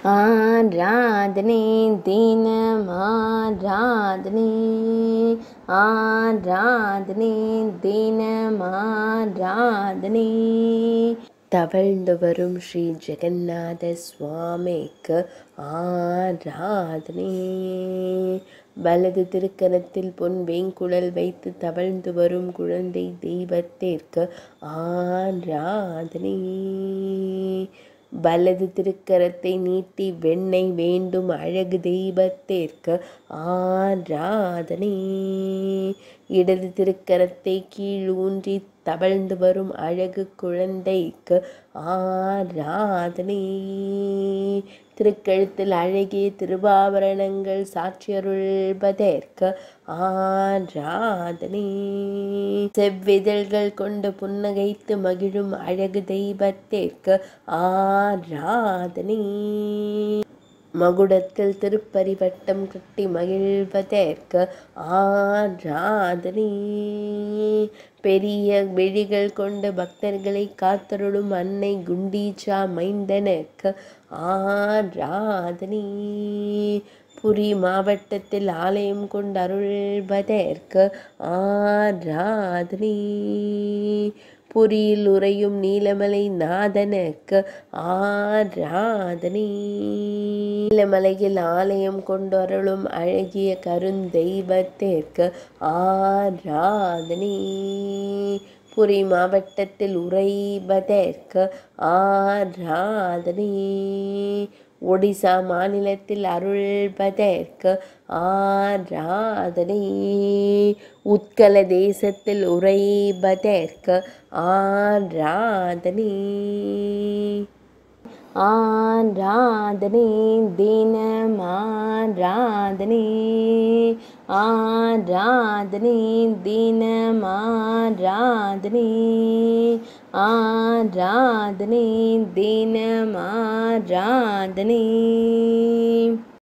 ஆராதனை தினம் ஆராதனை ஆராதனை தினம் ஆராதனை தவழ்ந்து வரும் ஸ்ரீ ஜெகநாத சுவாமிக்கு ஆராதனை வலது திருக்கரத்தில் பொன் வேங்குழல் வைத்து தவழ்ந்து வரும் குழந்தை தெய்வத்திற்கு ஆராதனை வலது திருக்கரத்தை நீட்டி வெண்ணெய் வேண்டும் அழகு தெய்வத்திற்கு ஆராதனை இடது திருக்கரத்தை கீழ் ஊன்றி தவழ்ந்து வரும் அழகு குழந்தைக்கு ஆராதனை திருக்கழுத்தில் அழகிய திருவாபரணங்கள் சாட்சியருள்பதற்கு ஆராதனை செவ்விதழ்கள் கொண்டு புன்னகைத்து மகிழும் அழகு தெய்வத்திற்கு ஆராதனை மகுடத்தில் திருப்பரிவட்டம் கட்டி மகிழ்வதற்கு ஆராதனை பெரிய விழிகள் கொண்ட பக்தர்களை காத்தருளும் அன்னை குண்டீச்சா மைந்தனுக்கு ஆராதனை புரி மாவட்டத்தில் ஆலயம் கொண்டு அருள்வதற்கு ஆராதனை புரியில் உறையும் நீலமலை நாதனுக்கு ஆராதனை நீலமலையில் ஆலயம் கொண்டு அருளும் அழகிய கருந்தெய்வத்திற்கு ஆராதனை புரி மாவட்டத்தில் உறைவதற்கு ஆராதனை ஒடிசா மாநிலத்தில் அருள்வதற்கு ஆராதனை உத்கல தேசத்தில் உறைவதற்கு ஆராதனை ஆராதனை தினம் ஆராதனை ஆராதனை தினம் ஆராதனை ஆராதனை தினம் ஆராதனை